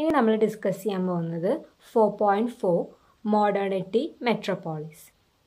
ഇനി നമ്മൾ ഡിസ്കസ് ചെയ്യാൻ പോകുന്നത് four point four modernity metropolis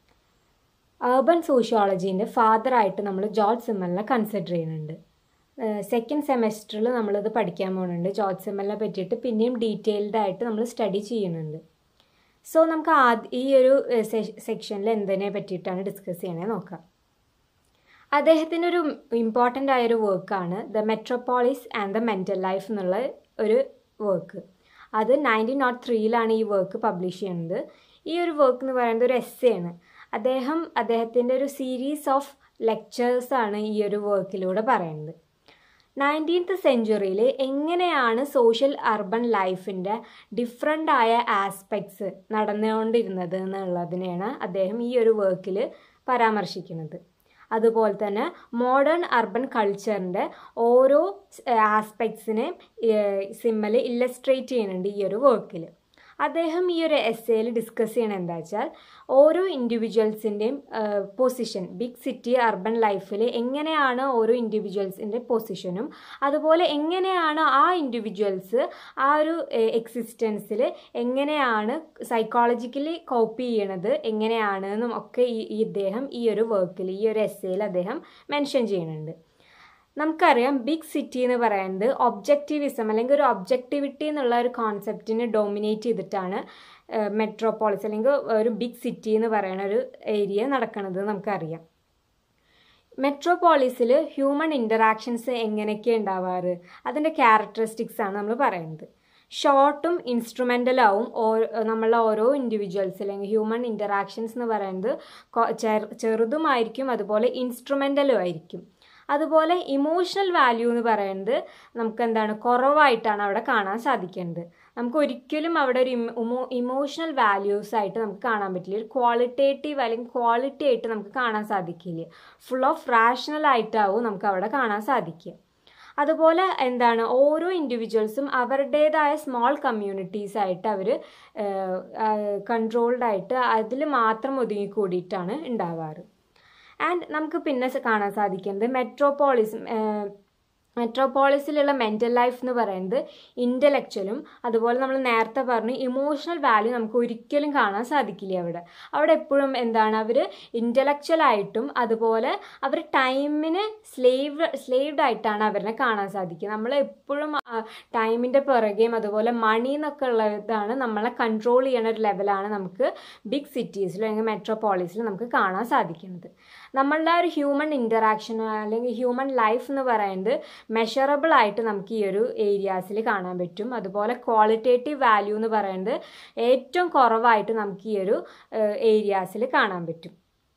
urban സോഷ്യോളജീൻ്റെ ഫാദറായിട്ട് നമ്മൾ ജോർജ് സിമ്മലിനെ കൺസിഡർ ചെയ്യുന്നുണ്ട് സെക്കൻഡ് സെമസ്റ്ററിൽ നമ്മളിത് പഠിക്കാൻ പോകുന്നുണ്ട് ജോർജ് സിമ്മലിനെ പറ്റിയിട്ട് പിന്നെയും ഡീറ്റെയിൽഡ് ആയിട്ട് നമ്മൾ സ്റ്റഡി ചെയ്യുന്നുണ്ട് സോ നമുക്ക് ആദ്യ ഈ ഒരു സെക്ഷനിൽ എന്തിനെ പറ്റിയിട്ടാണ് ഡിസ്കസ് ചെയ്യണേ നോക്കാം അദ്ദേഹത്തിൻ്റെ ഒരു ഇമ്പോർട്ടൻ്റ് ആയൊരു വർക്കാണ് the metropolis and the mental life എന്നുള്ള ഒരു വർക്ക് അത് നയൻറ്റീൻ നോട്ട് ത്രീയിലാണ് ഈ വർക്ക് പബ്ലിഷ് ചെയ്യുന്നത് ഈ ഒരു വർക്ക് എന്ന് പറയുന്നത് ഒരു എസ് ആണ് അദ്ദേഹം അദ്ദേഹത്തിൻ്റെ ഒരു സീരീസ് ഓഫ് ലെക്ചേഴ്സാണ് ഈ ഒരു വർക്കിലൂടെ പറയുന്നത് നയൻറ്റീൻത്ത് സെഞ്ച്വറിയിൽ എങ്ങനെയാണ് സോഷ്യൽ അർബൻ ലൈഫിൻ്റെ ഡിഫറെൻ്റ് ആയ ആസ്പെക്ട്സ് നടന്നുകൊണ്ടിരുന്നത് എന്നുള്ളതിനെയാണ് അദ്ദേഹം ഈ ഒരു വർക്കിൽ പരാമർശിക്കുന്നത് അതുപോലെ തന്നെ മോഡേൺ അർബൻ കൾച്ചറിൻ്റെ ഓരോ ആസ്പെക്ട്സിനെ സിമ്മൽ ഇല്ലസ്ട്രേറ്റ് ചെയ്യുന്നുണ്ട് ഈ ഒരു വർക്കിൽ അദ്ദേഹം ഈ ഒരു എസ്സേയിൽ ഡിസ്കസ് ചെയ്യണത് എന്താ വെച്ചാൽ ഓരോ ഇൻഡിവിജ്വൽസിൻ്റെയും പൊസിഷൻ ബിഗ് സിറ്റി അർബൻ ലൈഫിൽ എങ്ങനെയാണ് ഓരോ ഇൻഡിവിജ്വൽസിൻ്റെ പൊസിഷനും അതുപോലെ എങ്ങനെയാണ് ആ ഇൻഡിവിജ്വൽസ് ആ ഒരു എക്സിസ്റ്റൻസിൽ എങ്ങനെയാണ് സൈക്കോളജിക്കലി കോപ്പി ചെയ്യണത് എങ്ങനെയാണ് എന്നും ഒക്കെ ഈ ഇദ്ദേഹം ഈ ഒരു വർക്കിൽ ഈ ഒരു എസ്സേയിൽ അദ്ദേഹം മെൻഷൻ ചെയ്യുന്നുണ്ട് നമുക്കറിയാം ബിഗ് സിറ്റി എന്ന് പറയുന്നത് ഒബ്ജക്റ്റിവിസം അല്ലെങ്കിൽ ഒരു ഒബ്ജക്റ്റിവിറ്റി എന്നുള്ള ഒരു കോൺസെപ്റ്റിനെ ഡോമിനേറ്റ് ചെയ്തിട്ടാണ് മെട്രോപോളിസ് അല്ലെങ്കിൽ ഒരു ബിഗ് സിറ്റി എന്ന് പറയുന്ന ഒരു ഏരിയ നടക്കുന്നത് നമുക്കറിയാം മെട്രോപോളിസിൽ ഹ്യൂമൻ ഇൻ്ററാക്ഷൻസ് എങ്ങനെയൊക്കെ ഉണ്ടാവാറ് അതിൻ്റെ ക്യാരക്ടറിസ്റ്റിക്സ് ആണ് നമ്മൾ പറയുന്നത് ഷോർട്ടും ഇൻസ്ട്രുമെൻ്റലാവും ഓരോ നമ്മളുടെ ഓരോ ഇൻഡിവിജ്വൽസ് അല്ലെങ്കിൽ ഹ്യൂമൻ ഇൻ്ററാക്ഷൻസ് എന്ന് പറയുന്നത് ചെറുതുമായിരിക്കും അതുപോലെ ഇൻസ്ട്രുമെൻ്റലും ആയിരിക്കും അതുപോലെ ഇമോഷണൽ വാല്യൂ എന്ന് പറയുന്നത് നമുക്ക് എന്താണ് കുറവായിട്ടാണ് അവിടെ കാണാൻ സാധിക്കുന്നത് നമുക്ക് ഒരിക്കലും അവിടെ ഒരു ഇമോ ഇമോഷണൽ വാല്യൂസ് ആയിട്ട് നമുക്ക് കാണാൻ പറ്റില്ല ഒരു ക്വാളിറ്റേറ്റീവ് അല്ലെങ്കിൽ ക്വാളിറ്റി ആയിട്ട് നമുക്ക് കാണാൻ സാധിക്കില്ല ഫുൾ ഓഫ് റാഷണൽ ആയിട്ടാവും നമുക്ക് അവിടെ കാണാൻ സാധിക്കുക അതുപോലെ എന്താണ് ഓരോ ഇൻഡിവിജ്വൽസും അവരുടേതായ സ്മോൾ കമ്മ്യൂണിറ്റീസ് ആയിട്ട് അവർ കൺട്രോൾഡ് ആയിട്ട് അതിൽ മാത്രം ഒതുങ്ങിക്കൂടിയിട്ടാണ് ഉണ്ടാവാറ് ആൻഡ് നമുക്ക് പിന്നെ കാണാൻ സാധിക്കുന്നത് മെട്രോപോളിസ് മെട്രോപോളിസിലുള്ള മെൻ്റൽ ലൈഫ് എന്ന് പറയുന്നത് ഇൻ്റലക്ച്വലും അതുപോലെ നമ്മൾ നേരത്തെ പറഞ്ഞു ഇമോഷണൽ വാല്യൂ നമുക്ക് ഒരിക്കലും കാണാൻ സാധിക്കില്ല അവിടെ അവിടെ എപ്പോഴും എന്താണ് അവർ ഇൻ്റലക്ച്വലായിട്ടും അതുപോലെ അവർ ടൈമിന് സ്ലേവ് സ്ലേവ്ഡ് ആയിട്ടാണ് അവരെ കാണാൻ സാധിക്കുക നമ്മൾ എപ്പോഴും ടൈമിൻ്റെ പിറകെയും അതുപോലെ മണി എന്നൊക്കെ ഉള്ളതാണ് നമ്മളെ കൺട്രോൾ ചെയ്യണ ഒരു ലെവലാണ് നമുക്ക് ബിഗ് സിറ്റീസിലും അല്ലെങ്കിൽ മെട്രോപോളിസിലും നമുക്ക് കാണാൻ സാധിക്കുന്നത് നമ്മളുടെ ഒരു ഹ്യൂമൻ ഇൻ്ററാക്ഷൻ അല്ലെങ്കിൽ ഹ്യൂമൻ ലൈഫ് എന്ന് പറയുന്നത് മെഷറബിൾ ആയിട്ട് നമുക്ക് ഈ ഒരു ഏരിയാസിൽ കാണാൻ പറ്റും അതുപോലെ ക്വാളിറ്റേറ്റീവ് വാല്യൂ എന്ന് പറയുന്നത് ഏറ്റവും കുറവായിട്ട് നമുക്ക് ഈ ഒരു ഏരിയാസിൽ കാണാൻ പറ്റും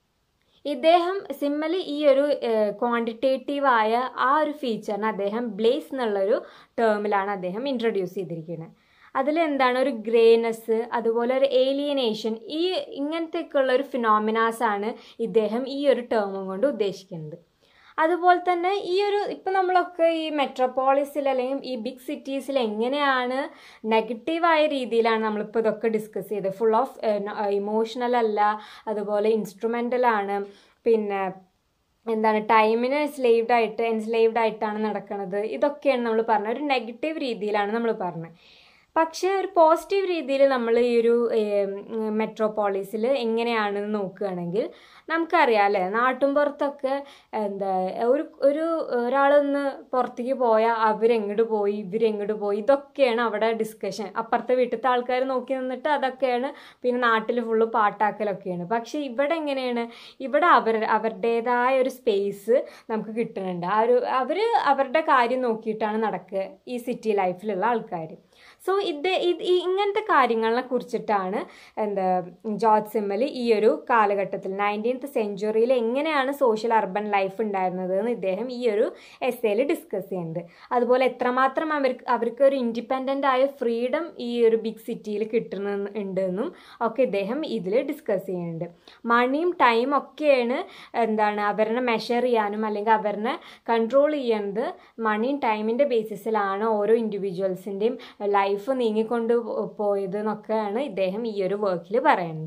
ഇദ്ദേഹം സിമ്മലി ഈ ഒരു ക്വാണ്ടിറ്റേറ്റീവായ ആ ഒരു ഫീച്ചറിന് അദ്ദേഹം ബ്ലേസ് എന്നുള്ളൊരു ടേമിലാണ് അദ്ദേഹം ഇൻട്രൊഡ്യൂസ് ചെയ്തിരിക്കുന്നത് അതിൽ എന്താണ് ഒരു ഗ്രേനെസ് അതുപോലെ ഒരു ഏലിയനേഷൻ ഈ ഇങ്ങനത്തെയൊക്കെയുള്ള ഒരു ഫിനോമിനാസ് ആണ് ഇദ്ദേഹം ഈ ഒരു ടേമും കൊണ്ട് ഉദ്ദേശിക്കുന്നത് അതുപോലെ തന്നെ ഈ ഒരു ഇപ്പം നമ്മളൊക്കെ ഈ മെട്രോപോളിസിൽ അല്ലെങ്കിൽ ഈ ബിഗ് സിറ്റീസിൽ എങ്ങനെയാണ് നെഗറ്റീവായ രീതിയിലാണ് നമ്മളിപ്പോൾ ഇതൊക്കെ ഡിസ്കസ് ചെയ്തത് ഫുൾ ഓഫ് ഇമോഷണൽ അല്ല അതുപോലെ ഇൻസ്ട്രുമെൻ്റൽ ആണ് പിന്നെ എന്താണ് ടൈമിന് സ്ലേവ്ഡ് ആയിട്ട് എൻസ്ലേവ്ഡ് ആയിട്ടാണ് നടക്കുന്നത് ഇതൊക്കെയാണ് നമ്മൾ പറഞ്ഞത് ഒരു നെഗറ്റീവ് രീതിയിലാണ് നമ്മൾ പറഞ്ഞത് പക്ഷേ ഒരു പോസിറ്റീവ് രീതിയിൽ നമ്മൾ ഈ ഒരു മെട്രോപോളിസിൽ എങ്ങനെയാണെന്ന് നോക്കുകയാണെങ്കിൽ നമുക്കറിയാം അല്ലേ നാട്ടുംപുറത്തൊക്കെ എന്താ ഒരു ഒരു ഒരാളൊന്ന് പുറത്തേക്ക് പോയാൽ അവരെങ്ങോട്ട് പോയി ഇവരെങ്ങോട്ട് പോയി ഇതൊക്കെയാണ് അവിടെ ഡിസ്കഷൻ അപ്പുറത്തെ വീട്ടിലത്തെ ആൾക്കാർ നോക്കി നിന്നിട്ട് അതൊക്കെയാണ് പിന്നെ നാട്ടിൽ ഫുള്ള് പാട്ടാക്കലൊക്കെയാണ് പക്ഷേ ഇവിടെ എങ്ങനെയാണ് ഇവിടെ അവർ അവരുടേതായ ഒരു സ്പേസ് നമുക്ക് കിട്ടുന്നുണ്ട് ആ ഒരു അവർ അവരുടെ കാര്യം നോക്കിയിട്ടാണ് നടക്കുക ഈ സിറ്റി ലൈഫിലുള്ള ആൾക്കാർ സോ ഇത് ഇത് ഇങ്ങനത്തെ കാര്യങ്ങളെ കുറിച്ചിട്ടാണ് എന്താ ജോർജ് സിമ്മൽ ഈ ഒരു കാലഘട്ടത്തിൽ നയൻറ്റീൻത്ത് സെഞ്ച്വറിയിൽ എങ്ങനെയാണ് സോഷ്യൽ അർബൻ ലൈഫ് ഉണ്ടായിരുന്നത് എന്ന് ഇദ്ദേഹം ഈ ഒരു എസ്സേയിൽ ഡിസ്കസ് ചെയ്യുന്നുണ്ട് അതുപോലെ എത്രമാത്രം അവർക്ക് അവർക്ക് ഒരു ഇൻഡിപെൻഡൻ്റ് ആയ ഫ്രീഡം ഈ ഒരു ബിഗ് സിറ്റിയിൽ കിട്ടുന്നുണ്ടെന്നും ഒക്കെ ഇദ്ദേഹം ഇതിൽ ഡിസ്കസ് ചെയ്യുന്നുണ്ട് മണിയും ടൈം ഒക്കെയാണ് എന്താണ് അവരെ മെഷർ ചെയ്യാനും അല്ലെങ്കിൽ അവരെ കൺട്രോൾ ചെയ്യുന്നത് മണിയും ടൈമിൻ്റെ ബേസിസിലാണ് ഓരോ ഇൻഡിവിജ്വൽസിൻ്റെയും ലൈഫ് നീങ്ങിക്കൊണ്ട് പോയത് എന്നൊക്കെയാണ് ഇദ്ദേഹം ഈ ഒരു വർക്കിൽ പറയുന്നത്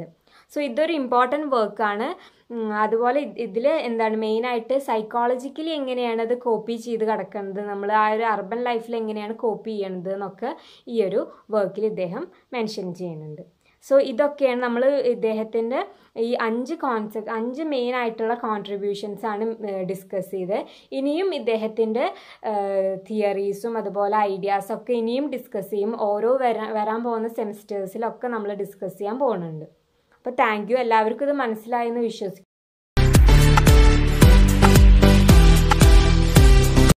സോ ഇതൊരു ഇമ്പോർട്ടൻറ്റ് വർക്കാണ് അതുപോലെ ഇതിൽ എന്താണ് മെയിനായിട്ട് സൈക്കോളജിക്കലി എങ്ങനെയാണ് അത് കോപ്പി ചെയ്ത് കിടക്കുന്നത് നമ്മൾ ആ ഒരു അർബൻ ലൈഫിൽ എങ്ങനെയാണ് കോപ്പി ചെയ്യണത് എന്നൊക്കെ ഈ ഒരു വർക്കിൽ ഇദ്ദേഹം മെൻഷൻ ചെയ്യുന്നുണ്ട് സോ ഇതൊക്കെയാണ് നമ്മൾ ഇദ്ദേഹത്തിൻ്റെ ഈ അഞ്ച് കോൺസെപ്റ്റ് അഞ്ച് മെയിൻ ആയിട്ടുള്ള കോൺട്രിബ്യൂഷൻസ് ആണ് ഡിസ്കസ് ചെയ്ത് ഇനിയും ഇദ്ദേഹത്തിൻ്റെ തിയറീസും അതുപോലെ ഐഡിയാസും ഒക്കെ ഇനിയും ഡിസ്കസ് ചെയ്യും ഓരോ വരാൻ വരാൻ പോകുന്ന സെമിസ്റ്റേഴ്സിലൊക്കെ നമ്മൾ ഡിസ്കസ് ചെയ്യാൻ പോകുന്നുണ്ട് അപ്പോൾ താങ്ക് യു എല്ലാവർക്കും ഇത് മനസ്സിലായെന്ന് വിശ്വസിക്കുന്നു